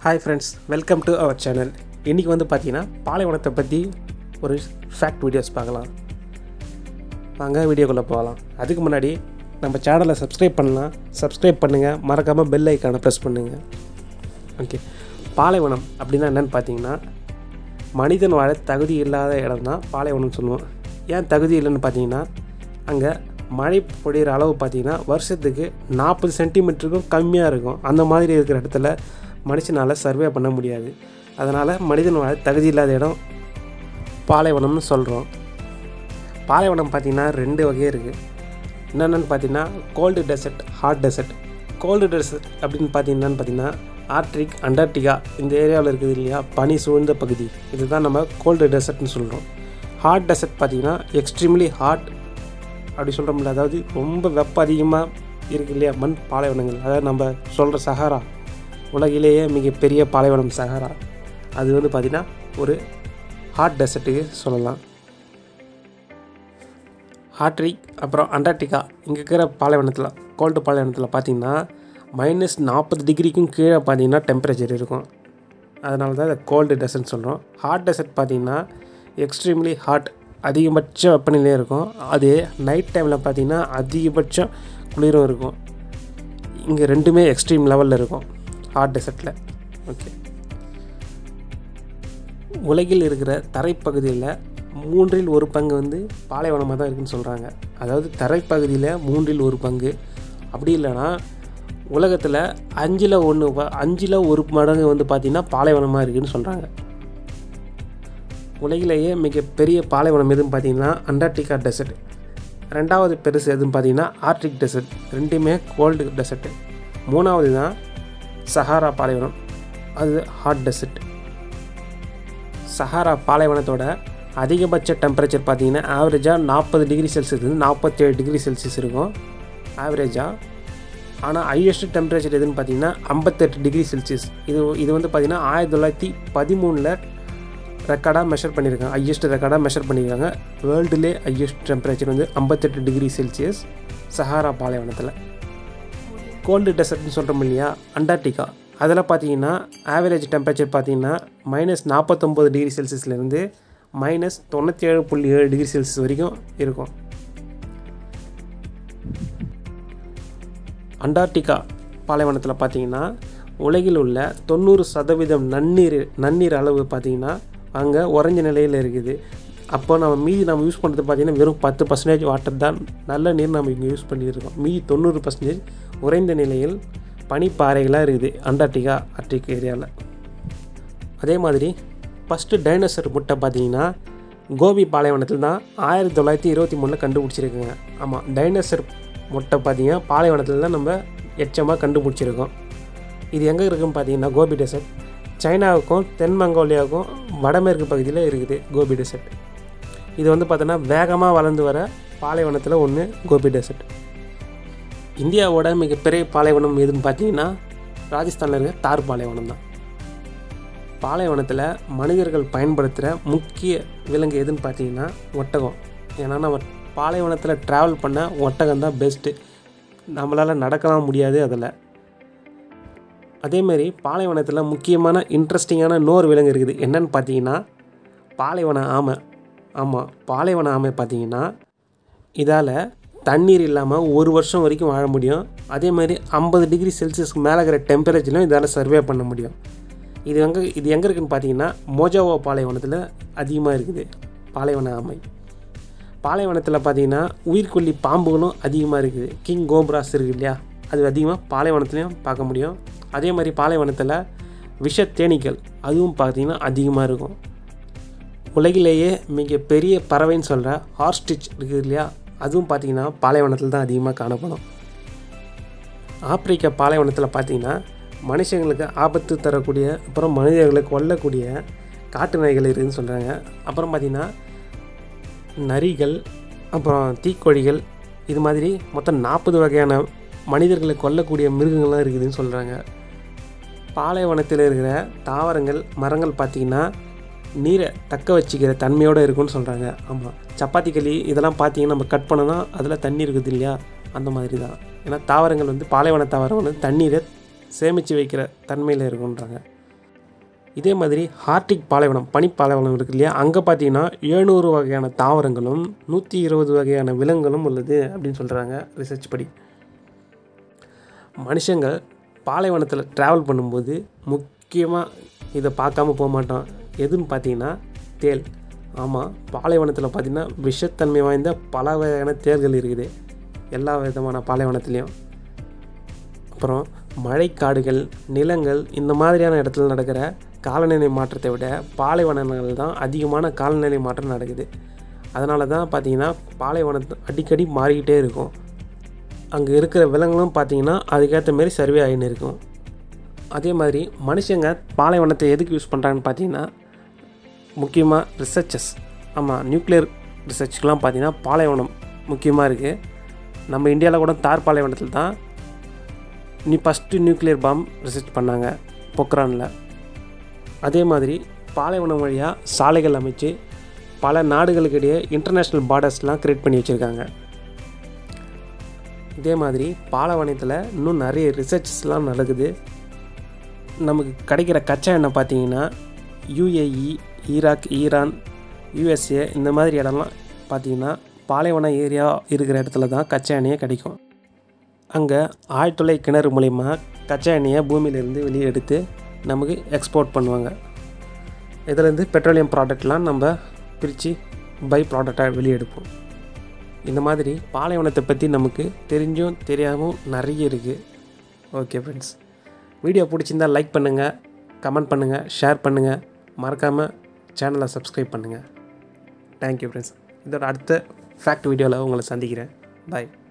hi friends welcome to our channel இன்றைக்கி வந்து பார்த்தீங்கன்னா பாலைவனத்தை பற்றி ஒரு ஃபேக்ட் வீடியோஸ் பார்க்கலாம் வாங்க வீடியோக்குள்ளே போகலாம் அதுக்கு முன்னாடி நம்ம சேனலை சப்ஸ்கிரைப் பண்ணலாம் சப்ஸ்கிரைப் பண்ணுங்கள் மறக்காமல் பெல் ஐக்கானை ப்ரெஸ் பண்ணுங்கள் ஓகே பாலைவனம் அப்படின்னா என்னென்னு பார்த்தீங்கன்னா மனிதன் வாழ தகுதி இல்லாத இடம் தான் பாலைவனம்னு சொல்லுவோம் ஏன் தகுதி இல்லைன்னு பார்த்தீங்கன்னா அங்கே மழை பொழியிற அளவு பார்த்தீங்கன்னா வருஷத்துக்கு நாற்பது சென்டிமீட்டருக்கும் கம்மியாக இருக்கும் அந்த மாதிரி இருக்கிற இடத்துல மனுஷனால் சர்வே பண்ண முடியாது அதனால் மனிதன் வாழ தகுதி இல்லாத இடம் பாலைவனம்னு சொல்கிறோம் பாலைவனம் பார்த்திங்கன்னா ரெண்டு வகை இருக்குது என்னென்னு பார்த்தீங்கன்னா cold desert hot desert cold desert அப்படின்னு பார்த்தீங்கன்னு பார்த்தீங்கன்னா ஆர்ட்ரிக் அண்டார்டிகா இந்த ஏரியாவில் இருக்குது இல்லையா பனி சூழ்ந்த பகுதி இதுதான் நம்ம கோல்டு டெசர்ட்னு சொல்கிறோம் ஹாட் டெசர்ட் பார்த்தீங்கன்னா எக்ஸ்ட்ரீம்லி ஹாட் அப்படி சொல்கிறோம்ல அதாவது ரொம்ப வெப்பம் அதிகமாக இருக்கு இல்லையா மண் பாலைவனங்கள் அதாவது நம்ம சொல்கிற சஹாரா உலகிலேயே மிகப்பெரிய பாலைவனம் சஹாரா அது வந்து பார்த்திங்கன்னா ஒரு ஹாட் டெசர்ட்டுக்கு சொல்லலாம் ஹாட்ரிக் அப்புறம் அண்டார்டிகா இங்கே இருக்கிற பாலைவனத்தில் கோல்டு பாலைவனத்தில் பார்த்திங்கன்னா மைனஸ் நாற்பது டிகிரிக்கும் கீழே பார்த்தீங்கன்னா டெம்பரேச்சர் இருக்கும் அதனால தான் இதை கோல்டு டெசர்ட் சொல்கிறோம் ஹாட் டெசர்ட் பார்த்திங்கன்னா எக்ஸ்ட்ரீம்லி ஹாட் அதிகபட்ச வெப்பநிலை இருக்கும் அது நைட் டைமில் பார்த்திங்கன்னா அதிகபட்சம் குளிரும் இருக்கும் இங்கே ரெண்டுமே எக்ஸ்ட்ரீம் லெவலில் இருக்கும் ஹாட் டெசர்ட்டில் ஓகே உலகில் இருக்கிற தரைப்பகுதியில் மூன்றில் ஒரு பங்கு வந்து பாலைவனமாக தான் இருக்குன்னு சொல்கிறாங்க அதாவது தரைப்பகுதியில் மூன்றில் ஒரு பங்கு அப்படி இல்லைன்னா உலகத்தில் அஞ்சில் ஒன்று அஞ்சில் ஒரு மடங்கு வந்து பார்த்திங்கன்னா பாலைவனமாக இருக்குதுன்னு சொல்கிறாங்க உலகிலேயே மிகப்பெரிய பாலைவனம் எதுன்னு பார்த்தீங்கன்னா அண்டார்டிகா டெசர்ட் ரெண்டாவது பெருசு எதுன்னு பார்த்தீங்கன்னா ஆர்டிக் டெசர்ட் ரெண்டுமே கோல்டு டெசர்ட்டு மூணாவது தான் சஹாரா பாலைவனம் அது ஹாட் டெசர்ட் சஹாரா பாலைவனத்தோட அதிகபட்ச டெம்பரேச்சர் பார்த்தீங்கன்னா ஆவரேஜாக நாற்பது டிகிரி செல்சியஸ் நாற்பத்தேழு டிகிரி செல்சியஸ் இருக்கும் ஆவரேஜாக ஆனால் ஹையஸ்ட் டெம்பரேச்சர் எதுன்னு பார்த்தீங்கன்னா ஐம்பத்தெட்டு டிகிரி செல்சியஸ் இது இது வந்து பார்த்திங்கன்னா ஆயிரத்தி தொள்ளாயிரத்தி பதிமூணில் ரெக்கார்டாக மெஷர் பண்ணியிருக்காங்க ஹையஸ்ட் ரெக்கார்டாக மெஷர் பண்ணியிருக்காங்க வேர்ல்டுலே ஹையஸ்ட் டெம்பரேச்சர் வந்து ஐம்பத்தெட்டு டிகிரி செல்சியஸ் சஹாரா பாலைவனத்தில் கோல்டு டெசர்ட்னு சொல்கிறோம் இல்லையா அண்டார்டிகா அதில் பார்த்தீங்கன்னா ஆவரேஜ் டெம்பரேச்சர் பார்த்தீங்கன்னா மைனஸ் நாற்பத்தொம்போது டிகிரி செல்சியஸ்லேருந்து மைனஸ் தொண்ணூற்றி ஏழு புள்ளி ஏழு டிகிரி செல்சியஸ் வரைக்கும் இருக்கும் அண்டார்டிகா பாலைவனத்தில் பார்த்தீங்கன்னா உலகில் உள்ள தொண்ணூறு சதவீதம் நன்னீர் நன்னீர் அளவு பார்த்திங்கன்னா அங்கே உறைஞ்ச நிலையில் இருக்குது அப்போ நம்ம மீதி நம்ம யூஸ் பண்ணுறது பார்த்திங்கன்னா வெறும் பத்து பர்சன்டேஜ் வாட்டர் தான் நல்ல நீர் நம்ம இங்கே யூஸ் பண்ணியிருக்கோம் மீதி தொண்ணூறு பர்சன்டேஜ் உறைந்த நிலையில் பனிப்பாறைகளாக இருக்குது அண்டார்டிகா ஆர்டிக் ஏரியாவில் அதே மாதிரி ஃபஸ்ட்டு டைனோசர் முட்டை பார்த்தீங்கன்னா கோபி பாலைவனத்தில் தான் ஆயிரத்தி தொள்ளாயிரத்தி இருபத்தி மூணில் கண்டுபிடிச்சிருக்குங்க ஆமாம் டைனோசர் முட்டை பார்த்தீங்கன்னா பாலைவனத்தில் தான் நம்ம எச்சமாக கண்டுபிடிச்சிருக்கோம் இது எங்கே இருக்குன்னு பார்த்தீங்கன்னா கோபி டெசர்ட் சைனாவுக்கும் தென் மங்கோலியாவுக்கும் வடமேற்கு பகுதியில் இருக்குது கோபி டெசர்ட் இது வந்து பார்த்தோன்னா வேகமாக வளர்ந்து வர பாலைவனத்தில் ஒன்று கோபி டெசர்ட் இந்தியாவோட மிகப்பெரிய பாலைவனம் எதுன்னு பார்த்தீங்கன்னா ராஜஸ்தானில் இருக்க தார் பாலைவனம் தான் பாலைவனத்தில் மனிதர்கள் பயன்படுத்துகிற முக்கிய விலங்கு எதுன்னு பார்த்தீங்கன்னா ஒட்டகம் ஏன்னா நம்ம பாலைவனத்தில் ட்ராவல் பண்ண ஒட்டகம் தான் பெஸ்ட்டு நம்மளால் நடக்கலாம் முடியாது அதில் அதேமாரி பாலைவனத்தில் முக்கியமான இன்ட்ரெஸ்டிங்கான இன்னொரு விலங்கு இருக்குது என்னன்னு பார்த்தீங்கன்னா பாலைவன ஆமை ஆமாம் பாலைவன ஆமை பார்த்தீங்கன்னா இதால் தண்ணீர் இல்லாமல் ஒரு வருஷம் வரைக்கும் வாழ முடியும் அதே மாதிரி ஐம்பது டிகிரி செல்சியஸ்க்கு மேலே இருக்கிற டெம்பரேச்சர்லையும் இதால் சர்வே பண்ண முடியும் இது எங்கே இது எங்கே இருக்குதுன்னு பார்த்தீங்கன்னா மோஜாவோ பாலைவனத்தில் அதிகமாக இருக்குது பாலைவன ஆமை பாலைவனத்தில் பார்த்தீங்கன்னா உயிர்கொல்லி பாம்புகளும் அதிகமாக இருக்குது கிங் கோப்ராஸ் இருக்குது இல்லையா அது அதிகமாக பாலைவனத்துலேயும் பார்க்க முடியும் அதே மாதிரி பாலைவனத்தில் விஷ தேனீக்கள் அதுவும் பார்த்திங்கன்னா அதிகமாக இருக்கும் உலகிலேயே மிக பெரிய பறவைன்னு சொல்கிற ஹார்ஸ்டிச் இருக்குது இல்லையா அதுவும் பார்த்திங்கன்னா பாலைவனத்தில் தான் அதிகமாக காணப்படும் ஆப்பிரிக்கா பாலைவனத்தில் பார்த்திங்கன்னா மனுஷங்களுக்கு ஆபத்து தரக்கூடிய அப்புறம் மனிதர்களை கொல்லக்கூடிய காட்டு நாய்கள் இருக்குதுன்னு சொல்கிறாங்க அப்புறம் பார்த்திங்கன்னா நரிகள் அப்புறம் தீக்கோழிகள் இது மாதிரி மொத்தம் நாற்பது வகையான மனிதர்களை கொல்லக்கூடிய மிருகங்கள்லாம் இருக்குதுன்னு சொல்கிறாங்க பாலைவனத்தில் இருக்கிற தாவரங்கள் மரங்கள் பார்த்திங்கன்னா நீரை தக்க வச்சுக்கிற தன்மையோடு இருக்குன்னு சொல்கிறாங்க ஆமாம் சப்பாத்தி களி இதெல்லாம் பார்த்தீங்கன்னா நம்ம கட் பண்ணோன்னா அதில் தண்ணி இருக்குது இல்லையா அந்த மாதிரி தான் ஏன்னா தாவரங்கள் வந்து பாலைவன தாவரம் வந்து தண்ணீரை சேமித்து வைக்கிற தன்மையில் இருக்குன்றாங்க இதே மாதிரி ஆர்டிக் பாலைவனம் பனிப்பாலைவனம் இருக்கு இல்லையா அங்கே பார்த்தீங்கன்னா எழுநூறு வகையான தாவரங்களும் நூற்றி இருபது வகையான விலங்குகளும் உள்ளது அப்படின்னு சொல்கிறாங்க ரிசர்ச் படி மனுஷங்க பாலைவனத்தில் ட்ராவல் பண்ணும்போது முக்கியமாக இதை பார்க்காம போக மாட்டோம் எதுன்னு பார்த்தீங்கன்னா தேல் ஆமாம் பாலைவனத்தில் பார்த்திங்கன்னா விஷத்தன்மை வாய்ந்த பல வகையான தேள்கள் இருக்குது எல்லா விதமான பாலைவனத்துலேயும் அப்புறம் மழைக்காடுகள் நிலங்கள் இந்த மாதிரியான இடத்துல நடக்கிற காலநிலை மாற்றத்தை விட பாலைவனங்கள் தான் அதிகமான காலநிலை மாற்றம் நடக்குது அதனால தான் பார்த்திங்கன்னா பாலைவனத்து அடிக்கடி மாறிக்கிட்டே இருக்கும் அங்கே இருக்கிற விலங்குகளும் பார்த்திங்கன்னா அதுக்கேற்ற மாரி சர்வே ஆகின்னு இருக்கும் அதே மாதிரி மனுஷங்க பாலைவனத்தை எதுக்கு யூஸ் பண்ணுறாங்கன்னு பார்த்தீங்கன்னா முக்கியமாக ரிசர்ச்சஸ் ஆமாம் நியூக்ளியர் ரிசர்ச்சுக்கெலாம் பார்த்தீங்கன்னா பாலைவனம் முக்கியமாக இருக்குது நம்ம இந்தியாவில் கூட தார் பாலைவனத்தில் தான் நீ ஃபஸ்ட்டு நியூக்ளியர் பாம் ரிசர்ச் பண்ணாங்க பொக்ரானில் அதே மாதிரி பாலைவனம் வழியாக சாலைகள் அமைச்சு பல நாடுகளுக்கு இடையே இன்டர்நேஷ்னல் பார்டர்ஸ்லாம் க்ரியேட் பண்ணி வச்சுருக்காங்க இதே மாதிரி பாலைவனத்தில் இன்னும் நிறைய ரிசர்ச்ஸ்லாம் நடக்குது நமக்கு கிடைக்கிற கச்சா எண்ணெய் பார்த்தீங்கன்னா யுஏஇ ஈராக் ஈரான் யூஎஸ்ஏ இந்த மாதிரி இடம்லாம் பார்த்தீங்கன்னா பாலைவன ஏரியா இருக்கிற இடத்துல தான் கச்சா எண்ணெயே கிடைக்கும் அங்கே ஆழ்துளை கிணறு மூலிமா கச்சா எண்ணெயை பூமியிலேருந்து வெளியே எடுத்து நமக்கு எக்ஸ்போர்ட் பண்ணுவாங்க இதுலேருந்து பெட்ரோலியம் ப்ராடக்ட்லாம் நம்ம பிரித்து பை ப்ராடக்டாக வெளியே எடுப்போம் இந்த மாதிரி பாலைவனத்தை பற்றி நமக்கு தெரிஞ்சும் தெரியாமல் நிறைய இருக்குது ஓகே ஃப்ரெண்ட்ஸ் வீடியோ பிடிச்சிருந்தா லைக் பண்ணுங்கள் கமெண்ட் பண்ணுங்கள் ஷேர் பண்ணுங்கள் மறக்காமல் சேனலை சப்ஸ்கிரைப் பண்ணுங்கள் தேங்க்யூ ஃப்ரெண்ட்ஸ் இதோட அடுத்த ஃபேக்ட் வீடியோவில் உங்களை சந்திக்கிறேன் பாய்